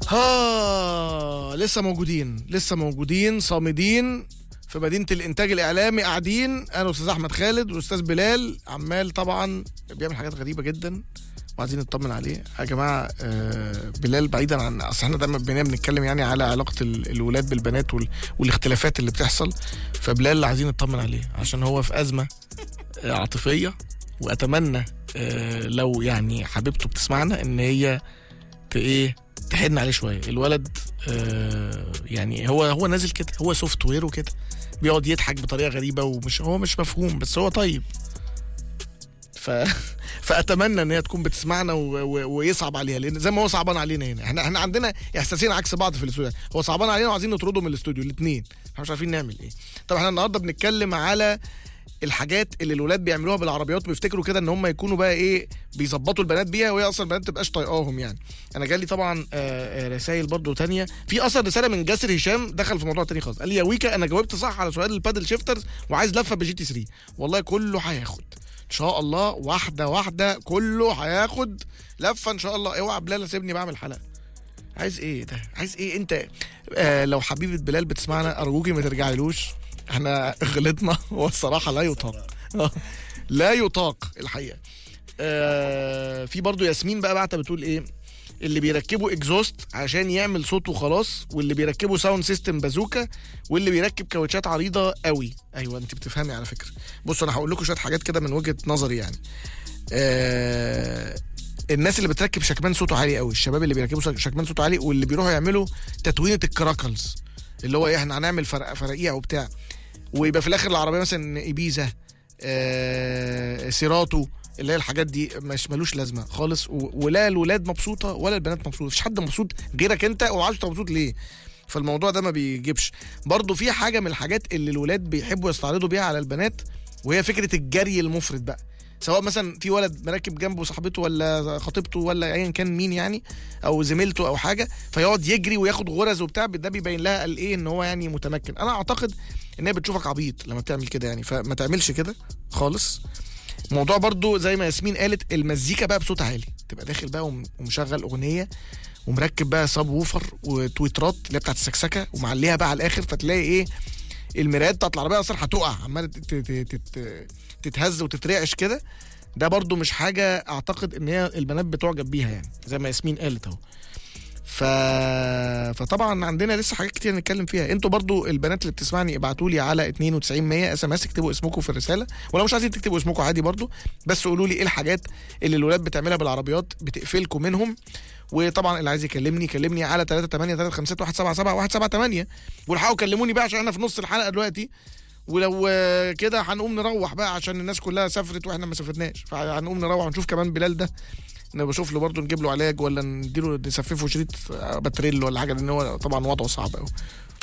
ها لسه موجودين لسه موجودين صامدين في مدينه الانتاج الاعلامي قاعدين انا واستاذ احمد خالد والاستاذ بلال عمال طبعا بيعمل حاجات غريبه جدا وعايزين نطمن عليه يا جماعه آه بلال بعيدا عن اصل احنا دايما بنبقى بنتكلم يعني على علاقه ال- الولاد بالبنات وال... والاختلافات اللي بتحصل فبلال عايزين نطمن عليه عشان هو في ازمه آه، عاطفيه واتمنى آه لو يعني حبيبته بتسمعنا ان هي ت- ايه تحن عليه شويه الولد آه يعني هو هو نازل كده هو سوفت وير وكده بيقعد يضحك بطريقه غريبه ومش هو مش مفهوم بس هو طيب ف فاتمنى ان هي تكون بتسمعنا و... و... ويصعب عليها لان زي ما هو صعبان علينا هنا احنا احنا عندنا احساسين عكس بعض في الاستوديو هو صعبان علينا وعايزين نطرده من الاستوديو الاثنين احنا مش عارفين نعمل ايه طب احنا النهارده بنتكلم على الحاجات اللي الولاد بيعملوها بالعربيات وبيفتكروا كده ان هم يكونوا بقى ايه بيظبطوا البنات بيها وهي اصلا البنات ما تبقاش طايقاهم يعني انا جالي طبعا رسائل برضو تانية في اصلا رساله من جاسر هشام دخل في موضوع تاني خالص قال لي يا ويكا انا جاوبت صح على سؤال البادل شيفترز وعايز لفه بجي تي 3 والله كله هياخد ان شاء الله واحده واحده كله هياخد لفه ان شاء الله اوعى بلال سيبني بعمل حلقه عايز ايه ده عايز ايه انت آه لو حبيبه بلال بتسمعنا ارجوكي ما ترجعيلوش احنا غلطنا والصراحه لا يطاق لا يطاق الحقيقه آه في برضو ياسمين بقى بعتها بتقول ايه اللي بيركبوا اكزوست عشان يعمل صوت وخلاص واللي بيركبوا ساوند سيستم بازوكا واللي بيركب كاوتشات عريضه قوي ايوه انت بتفهمي على فكره بصوا انا هقول لكم شويه حاجات كده من وجهه نظري يعني آه الناس اللي بتركب شكمان صوته عالي قوي الشباب اللي بيركبوا شكمان صوته عالي واللي بيروحوا يعملوا تتوينه الكراكلز اللي هو إيه، احنا هنعمل فرق فرقيع وبتاع ويبقى في الاخر العربيه مثلا ايبيزا آه سيراتو اللي هي الحاجات دي مش ملوش لازمه خالص و- ولا الولاد مبسوطه ولا البنات مبسوطه مفيش حد مبسوط غيرك انت ومعرفش انت مبسوط ليه فالموضوع ده ما بيجيبش برضه في حاجه من الحاجات اللي الولاد بيحبوا يستعرضوا بيها على البنات وهي فكره الجري المفرط بقى سواء مثلا في ولد مركب جنبه صاحبته ولا خطيبته ولا ايا كان مين يعني او زميلته او حاجه فيقعد يجري وياخد غرز وبتاع ده بيبين لها قال ايه ان هو يعني متمكن انا اعتقد ان هي بتشوفك عبيط لما بتعمل كده يعني فما تعملش كده خالص موضوع برضو زي ما ياسمين قالت المزيكا بقى بصوت عالي تبقى داخل بقى وم- ومشغل اغنيه ومركب بقى صاب ووفر وتويترات اللي هي بتاعت السكسكه ومعليها بقى على الاخر فتلاقي ايه المرايات بتاعت العربيه اصلا هتقع عماله تت- تت- تت- تتهز وتترعش كده ده برضو مش حاجه اعتقد ان هي البنات بتعجب بيها يعني زي ما ياسمين قالت اهو ف... فطبعا عندنا لسه حاجات كتير نتكلم فيها انتوا برضو البنات اللي بتسمعني ابعتوا لي على 92 100 اس ام اس اكتبوا اسمكم في الرساله ولو مش عايزين تكتبوا اسمكم عادي برضو بس قولوا لي ايه الحاجات اللي الولاد بتعملها بالعربيات بتقفلكم منهم وطبعا اللي عايز يكلمني كلمني على 38 357 177 178 والحقوا كلموني بقى عشان احنا في نص الحلقه دلوقتي ولو آه، كده هنقوم نروح بقى عشان الناس كلها سافرت واحنا ما سافرناش فهنقوم نروح ونشوف كمان بلال ده نبقى بشوف له برضه نجيب له علاج ولا نديله نسففه شريط آه، باتريل ولا حاجه لان هو طبعا وضعه صعب قوي